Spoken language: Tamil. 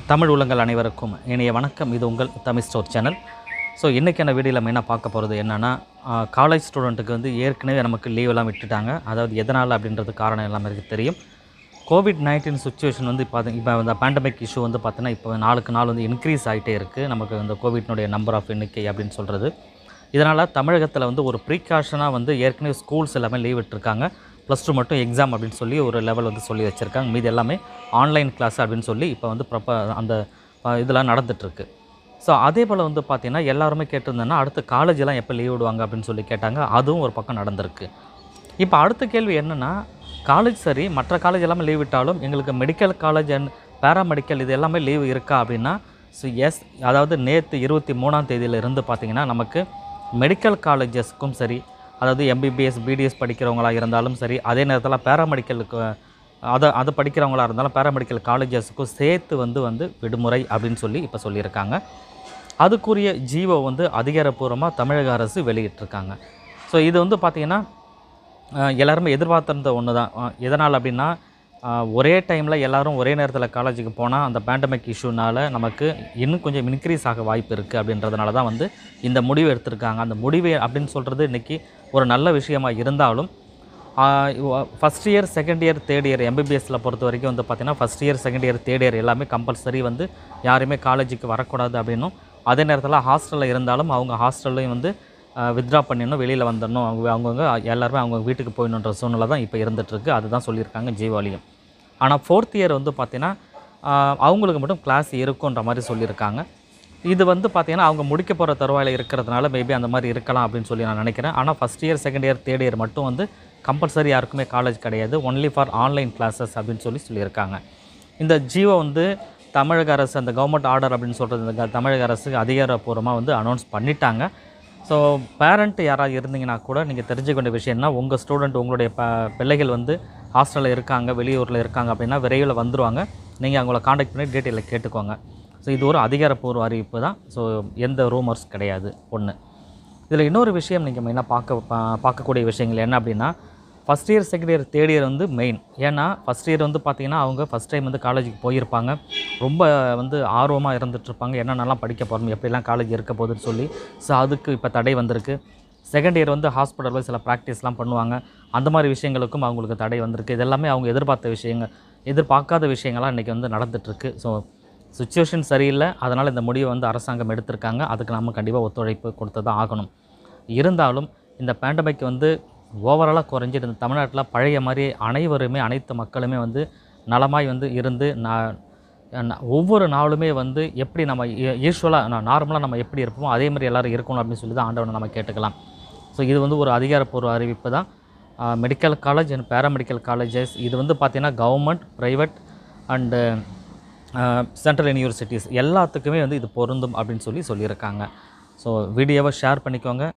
தமிழ் உள்ளங்கள் அனைவருக்கும் இனிய வணக்கம் இது உங்கள் தமிழ் ஸ்டோர் சேனல் ஸோ இன்றைக்கான வீடியோவில் மெயினாக பார்க்க போகிறது என்னென்னா காலேஜ் ஸ்டூடெண்ட்டுக்கு வந்து ஏற்கனவே நமக்கு லீவ் எல்லாம் விட்டுட்டாங்க அதாவது எதனால் அப்படின்றது காரணம் எல்லாமே எனக்கு தெரியும் கோவிட் நைன்டீன் சுச்சுவேஷன் வந்து இப்போ இப்போ இந்த பேண்டமிக் இஷ்யூ வந்து பார்த்தீங்கன்னா இப்போ நாளுக்கு நாள் வந்து இன்க்ரீஸ் ஆகிட்டே இருக்குது நமக்கு இந்த கோவிட்னுடைய நம்பர் ஆஃப் எண்ணிக்கை அப்படின்னு சொல்கிறது இதனால் தமிழகத்தில் வந்து ஒரு ப்ரீகாஷனாக வந்து ஏற்கனவே ஸ்கூல்ஸ் எல்லாமே லீவ் விட்டுருக்காங்க ப்ளஸ் டூ மட்டும் எக்ஸாம் அப்படின்னு சொல்லி ஒரு லெவல் வந்து சொல்லி வச்சுருக்காங்க மீதி எல்லாமே ஆன்லைன் கிளாஸ் அப்படின்னு சொல்லி இப்போ வந்து ப்ரப்ப அந்த அஹ், இதெல்லாம் நடந்துகிட்ருக்கு ஸோ அதே போல் வந்து பார்த்திங்கன்னா எல்லாருமே கேட்டிருந்தேன்னா அடுத்து காலேஜெல்லாம் எப்போ லீவ் விடுவாங்க அப்படின்னு சொல்லி கேட்டாங்க அதுவும் ஒரு பக்கம் நடந்திருக்கு இப்போ அடுத்த கேள்வி என்னென்னா காலேஜ் சரி மற்ற காலேஜ் எல்லாமே லீவ் விட்டாலும் எங்களுக்கு மெடிக்கல் காலேஜ் அண்ட் பேராமெடிக்கல் இது எல்லாமே லீவ் இருக்கா அப்படின்னா ஸோ எஸ் அதாவது நேற்று இருபத்தி மூணாம் தேதியிலிருந்து பார்த்திங்கன்னா நமக்கு மெடிக்கல் காலேஜஸ்க்கும் சரி அதாவது எம்பிபிஎஸ் பிடிஎஸ் படிக்கிறவங்களா இருந்தாலும் சரி அதே நேரத்தில் பேராமெடிக்கலுக்கு அதை அதை படிக்கிறவங்களா இருந்தாலும் பேராமெடிக்கல் காலேஜஸுக்கும் சேர்த்து வந்து வந்து விடுமுறை அப்படின்னு சொல்லி இப்போ சொல்லியிருக்காங்க அதுக்குரிய ஜீவோ வந்து அதிகாரப்பூர்வமாக தமிழக அரசு வெளியிட்டிருக்காங்க ஸோ இது வந்து பார்த்திங்கன்னா அஹ், எல்லாருமே எதிர்பார்த்திருந்த ஒன்று தான் அஹ், எதனால் அப்படின்னா அஹ், ஒரே டைமில் எல்லாரும் ஒரே நேரத்தில் காலேஜுக்கு போனால் அந்த பேண்டமிக் இஷ்யூனால் நமக்கு இன்னும் கொஞ்சம் இன்க்ரீஸ் ஆக வாய்ப்பு இருக்குது அப்படின்றதுனால தான் வந்து இந்த முடிவு எடுத்திருக்காங்க அந்த முடிவு அப்படின்னு சொல்கிறது இன்றைக்கி ஒரு நல்ல விஷயமா இருந்தாலும் first year second year third year எம்பிபிஎஸ்சில் பொறுத்த வரைக்கும் வந்து பார்த்திங்கன்னா first year second year third year எல்லாமே கம்பல்சரி வந்து யாருமே காலேஜுக்கு வரக்கூடாது அப்படின்னும் அதே நேரத்தில் ஹாஸ்டலில் இருந்தாலும் அவங்க ஹாஸ்டல்லையும் வந்து வித்ட்ரா பண்ணிடணும் வெளியில் வந்துடணும் அவங்க அவங்கவுங்க எல்லாருமே அவங்க வீட்டுக்கு போயிடணுன்ற சூழ்நிலை தான் இப்போ இருந்துகிட்ருக்கு அதுதான் சொல்லியிருக்காங்க ஜீவாலியும் ஆனால் ஃபோர்த் இயர் வந்து பார்த்திங்கன்னா ஆஹ் அவங்களுக்கு மட்டும் கிளாஸ் இருக்குன்ற மாதிரி சொல்லியிருக்காங்க இது வந்து பார்த்திங்கன்னா அவங்க முடிக்க போகிற தருவாயில் இருக்கிறதுனால மேபி அந்த மாதிரி இருக்கலாம் அப்படின்னு சொல்லி நான் நினைக்கிறேன் ஆனால் first year second year third year மட்டும் வந்து கம்பல்சரி யாருக்குமே காலேஜ் கிடையாது ஒன்லி ஃபார் ஆன்லைன் கிளாஸஸ் அப்படின்னு சொல்லி சொல்லியிருக்காங்க இந்த ஜியோ வந்து தமிழக அரசு அந்த கவர்மெண்ட் ஆர்டர் அப்படின்னு சொல்கிறது இந்த க- தமிழக அரசு அதிகாரப்பூர்வமாக வந்து அனௌன்ஸ் பண்ணிட்டாங்க ஸோ பேரண்ட் யாராவது இருந்தீங்கன்னா கூட நீங்கள் தெரிஞ்சுக்க வேண்டிய விஷயம்னா உங்கள் ஸ்டூடெண்ட் உங்களுடைய ப பிள்ளைகள் வந்து ஹாஸ்டலில் இருக்காங்க வெளியூரில் இருக்காங்க அப்படின்னா விரைவில் வந்துருவாங்க நீங்கள் அவங்கள காண்டாக்ட் பண்ணி டீட்டெயிலில் கேட்டுக்கோங்க ஸோ இது ஒரு அதிகாரப்பூர்வ அறிவிப்பு தான் ஸோ எந்த ரூமர்ஸ் கிடையாது ஒன்று இதில் இன்னொரு விஷயம் நீங்கள் மெயினாக பார்க்க பா- பார்க்கக்கூடிய விஷயங்கள் என்ன அப்படின்னா first year second year third year வந்து மெயின் ஏன்னா ஃபஸ்ட் இயர் வந்து பார்த்திங்கன்னா அவங்க ஃபஸ்ட் டைம் வந்து காலேஜுக்கு போயிருப்பாங்க ரொம்ப வந்து ஆர்வமாக இருந்துகிட்ருப்பாங்க என்னென்னலாம் படிக்க போகிறோம் எப்படிலாம் காலேஜ் இருக்க போகுதுன்னு சொல்லி ஸோ அதுக்கு இப்போ தடை வந்திருக்கு செகண்ட் இயர் வந்து ஹாஸ்பிட்டலில் சில ப்ராக்டிஸ்லாம் பண்ணுவாங்க அந்த மாதிரி விஷயங்களுக்கும் அவங்களுக்கு தடை வந்திருக்கு இது எல்லாமே அவங்க எதிர்பார்த்த விஷயங்கள் எதிர்பார்க்காத விஷயங்கள்லாம் இன்றைக்கி வந்து நடந்துகிட்ருக்கு ஸோ சுச்சுவேஷன் சரியில்லை அதனால் இந்த முடிவை வந்து அரசாங்கம் எடுத்திருக்காங்க அதுக்கு நம்ம கண்டிப்பாக ஒத்துழைப்பு கொடுத்து தான் ஆகணும் இருந்தாலும் இந்த பேண்டமிக் வந்து ஓவராலாக குறைஞ்சி இந்த தமிழ்நாட்டில் பழைய மாதிரி அனைவருமே அனைத்து மக்களுமே வந்து நலமாய் வந்து இருந்து நான் ந- ஒவ்வொரு நாளுமே வந்து எப்படி நம்ம யூஸ்வலாக நார்மலாக நம்ம எப்படி இருப்போமோ அதே மாதிரி எல்லோரும் இருக்கணும் அப்படின்னு சொல்லி தான் ஆண்டவனை நம்ம கேட்டுக்கலாம் ஸோ இது வந்து ஒரு அதிகாரப்பூர்வ அறிவிப்பு தான் medical college and paramedical colleges இது வந்து பார்த்திங்கன்னா government private and central universities எல்லாத்துக்குமே வந்து இது பொருந்தும் அப்படின்னு சொல்லி சொல்லியிருக்காங்க ஸோ வீடியோவை ஷேர் பண்ணிக்கோங்க